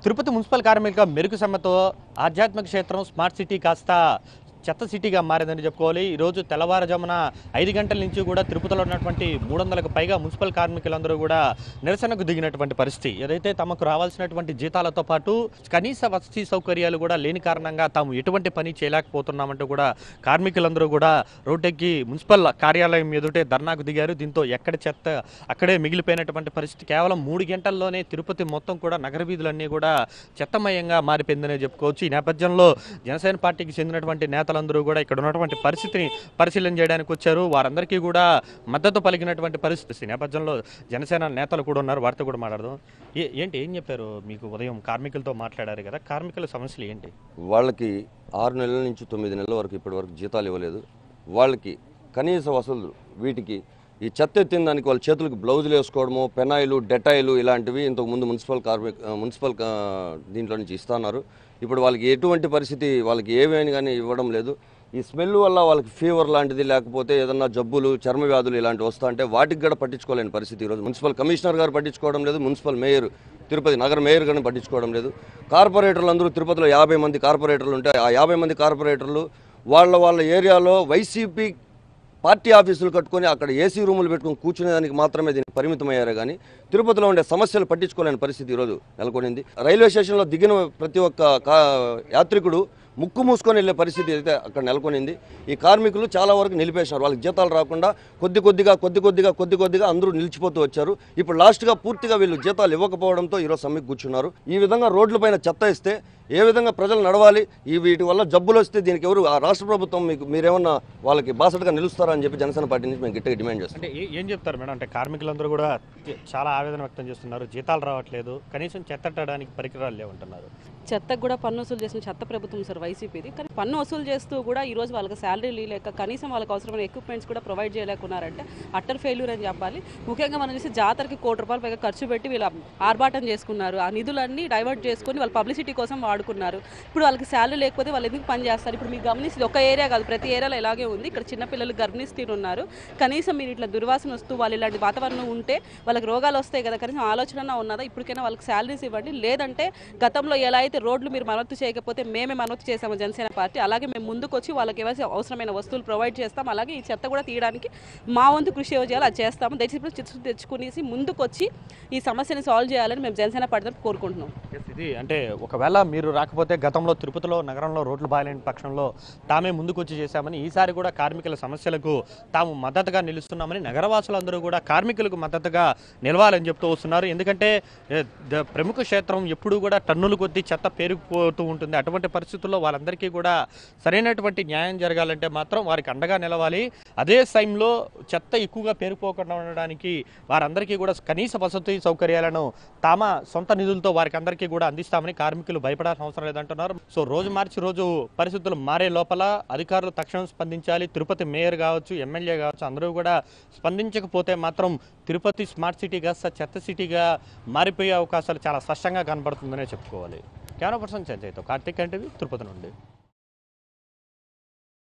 Tirupati municipal కార్మిక మెరుగు సమ్మెతో ఆధ్యాత్మిక క్షేత్రం స్మార్ట్ సిటీ కాస్త చెత్త సిటీగా మారిందని చెప్పుకోవాలి ఈరోజు తెల్లవారుజామున ఐదు గంటల నుంచి కూడా తిరుపతిలో ఉన్నటువంటి మూడు వందలకు పైగా మున్సిపల్ కార్మికులందరూ కూడా నిరసనకు దిగినటువంటి పరిస్థితి ఏదైతే తమకు రావాల్సినటువంటి జీతాలతో పాటు కనీస వసతి సౌకర్యాలు కూడా లేని కారణంగా తాము ఎటువంటి పని చేయలేకపోతున్నామంటూ కూడా కార్మికులందరూ కూడా రోడ్డెక్కి మున్సిపల్ కార్యాలయం ఎదుటే ధర్నాకు దిగారు దీంతో ఎక్కడ చెత్త అక్కడే మిగిలిపోయినటువంటి పరిస్థితి కేవలం మూడు గంటల్లోనే తిరుపతి మొత్తం కూడా నగర వీధులన్నీ కూడా చెత్తమయంగా మారిపోయిందనే చెప్పుకోవచ్చు ఈ నేపథ్యంలో జనసేన పార్టీకి చెందినటువంటి నేతలందరూ కూడా ఇక్కడ ఉన్నటువంటి పరిస్థితిని పరిశీలన చేయడానికి వచ్చారు వారందరికీ కూడా మద్దతు పలికినటువంటి పరిస్థితి ఈ నేపథ్యంలో జనసేన నేతలు కూడా ఉన్నారు వారితో కూడా మాట్లాడదాం ఏ- ఏంటి ఏం చెప్పారు మీకు ఉదయం కార్మికులతో మాట్లాడారు కదా కార్మికుల సమస్యలు ఏంటి వాళ్ళకి ఆరు నెలల నుంచి తొమ్మిది నెలల వరకు ఇప్పటి వరకు జీతాలు ఇవ్వలేదు వాళ్ళకి కనీస వసూలు వీటికి ఈ చెత్త ఎత్తిన దానికి వాళ్ళ చేతులకు బ్లౌజులు వేసుకోవడము పెనాయిలు డెటాయిలు ఇలాంటివి ఇంతకు ముందు మున్సిపల్ కార్మిక ఆ, మున్సిపల్ ఆ, దీంట్లో నుంచి ఇస్తున్నారు ఇప్పుడు వాళ్ళకి ఎటువంటి పరిస్థితి వాళ్ళకి ఏమేమి కానీ ఇవ్వడం లేదు ఈ స్మెల్ వల్ల వాళ్ళకి ఫీవర్ లాంటిది లేకపోతే ఏదన్నా జబ్బులు చర్మ వ్యాధులు ఇలాంటివి వస్తా అంటే వాటికి కూడా పట్టించుకోలేని పరిస్థితి ఈరోజు మున్సిపల్ కమిషనర్ గారు పట్టించుకోవడం లేదు మున్సిపల్ మేయర్ తిరుపతి నగర మేయర్ గారిని పట్టించుకోవడం లేదు కార్పొరేటర్లు అందరూ తిరుపతిలో యాభై మంది కార్పొరేటర్లు ఉంటే ఆ యాభై మంది కార్పొరేటర్లు వాళ్ళ వాళ్ళ ఏరియాలో వైసీపీ పార్టీ ఆఫీసులు కట్టుకొని అక్కడ ఏసీ రూములు పెట్టుకొని కూర్చునేదానికి మాత్రమే దీనికి పరిమితమయ్యారు కానీ తిరుపతిలో ఉండే సమస్యలు పట్టించుకోలేని పరిస్థితి ఈరోజు నెలకొనింది రైల్వే స్టేషన్లో దిగిన ప్రతి ఒక్క కా యాత్రికుడు ముక్కు మూసుకొని వెళ్ళే పరిస్థితి అయితే అక్కడ నెలకొనింది ఈ కార్మికులు చాలా వరకు నిలిపేసినారు వాళ్ళకి జీతాలు రాకుండా కొద్ది కొద్దిగా కొద్ది కొద్దిగా కొద్ది కొద్దిగా అందరూ నిలిచిపోతూ వచ్చారు ఇప్పుడు లాస్ట్గా పూర్తిగా వీళ్ళు జీతాలు ఇవ్వకపోవడంతో ఈరోజు సమ్మెకు కూర్చున్నారు ఈ విధంగా రోడ్లపైన చెత్త ఇస్తే ఏ విధంగా ప్రజలు నడవాలి ఈ వీటి వల్ల జబ్బులు వస్తే దీనికి ఎవరు ఆ రాష్ట్ర ప్రభుత్వం మీకు మీరేమన్నా వాళ్ళకి బాసటగా నిలుస్తారా అని చెప్పి జనసేన పార్టీ నుంచి మేము గట్టిగా డిమాండ్ చేస్తాం అంటే ఏ- ఏం చెప్తారు మేడం అంటే కార్మికులందరూ కూడా చాలా ఆవేదన వ్యక్తం చేస్తున్నారు జీతాలు రావట్లేదు కనీసం చెత్తట్టడానికి పరికరాలు లేవంటున్నారు చెత్తకు కూడా పన్ను వసూలు చేసిన చెత్త ప్రభుత్వం సార్ వైసీపీది కానీ పన్ను వసూలు చేస్తూ కూడా ఈ రోజు వాళ్ళకి శాలరీ లేక కనీసం వాళ్ళకి అవసరమైన ఎక్విప్మెంట్స్ కూడా ప్రొవైడ్ చేయలేకున్నారంటే అట్టర్ ఫెయిల్యూర్ అని చెప్పాలి ముఖ్యంగా మనం చూసి జాతరకి కోటి రూపాయలు పైగా ఖర్చు పెట్టి వీళ్ళు ఆర్భాటం చేసుకున్నారు ఆ నిధులన్నీ డైవర్ట్ చేసుకొని వాళ్ళ పబ్లిసిటీ కోసం వాడుకున్నారు ఇప్పుడు వాళ్ళకి శాలరీ లేకపోతే వాళ్ళు ఎందుకు పని చేస్తారు ఇప్పుడు మీకు గమనిస్తే ఒక ఏరియా కాదు ప్రతి ఏరియాలో ఇలాగే ఉంది ఇక్కడ చిన్నపిల్లలు గర్భిణీ స్త్రీలు ఉన్నారు కనీసం మీరు ఇట్లా దుర్వాసన వస్తూ వాళ్ళు ఇలాంటి వాతావరణం ఉంటే వాళ్ళకి రోగాలు వస్తాయి కదా కనీసం ఆలోచన ఉన్నదా ఇప్పటికైనా వాళ్ళకి శాలరీస్ ఇవ్వండి లేదంటే గతంలో ఎలా అయితే రోడ్లు మీరు మరమ్మతు చేయకపోతే మేమే మరమ్మతు చేసాము జనసేన పార్టీ అలాగే మేము ముందుకు వచ్చి వాళ్ళకి ఇవ్వాల్సిన అవసరమైన వస్తువులు ప్రొవైడ్ చేస్తాం అలాగే ఈ చెత్త కూడా తీయడానికి మా వంతు కృషి ఏవో చేయాలి అది చేస్తాము దయచేసి ఇప్పుడు చిత్తు తెచ్చుకునేసి ముందుకు వచ్చి ఈ సమస్యని సాల్వ్ చేయాలని మేము జనసేన పార్టీ తరఫున కోరుకుంటున్నాం Yes, ఇది అంటే ఒకవేళ మీరు రాకపోతే గతంలో తిరుపతిలో నగరంలో రోడ్లు బాగాలేని పక్షంలో తామే ముందుకు వచ్చి చేశామని ఈసారి కూడా కార్మికుల సమస్యలకు తాము మద్దతుగా నిలుస్తున్నామని నగరవాసులందరూ కూడా కార్మికులకు మద్దతుగా నిలవాలని చెప్తూ వస్తున్నారు ఎందుకంటే ఏ, ద- ప్రముఖ క్షేత్రం ఎప్పుడూ కూడా టన్నులు కొద్దీ చెత్త పేరుకుపోతూ ఉంటుంది అటువంటి పరిస్థితుల్లో వాళ్ళందరికీ కూడా సరైనటువంటి న్యాయం జరగాలంటే మాత్రం వారికి అండగా నిలవాలి అదే టైంలో చెత్త ఎక్కువగా పేరుకోకుండా ఉండడానికి వారందరికీ కూడా కనీస వసతి సౌకర్యాలను తమ సొంత నిధులతో వారికి అందరికీ కూడా అందిస్తామని కార్మికులు భయపడాల్సిన అవసరం లేదంటున్నారు సో రోజు మార్చి రోజు పరిస్థితులు మారే లోపల అధికారులు తక్షణం స్పందించాలి తిరుపతి మేయర్ కావచ్చు ఎమ్మెల్యే కావచ్చు అందరూ కూడా స్పందించకపోతే మాత్రం తిరుపతి స్మార్ట్ సిటీగా స- చెత్త సిటీగా మారిపోయే అవకాశాలు చాలా స్పష్టంగా కనబడుతుందనే చెప్పుకోవాలి కెమెరా పర్సన్ సంజయ్తో కార్తీక్ అంటే తిరుపతి నుండి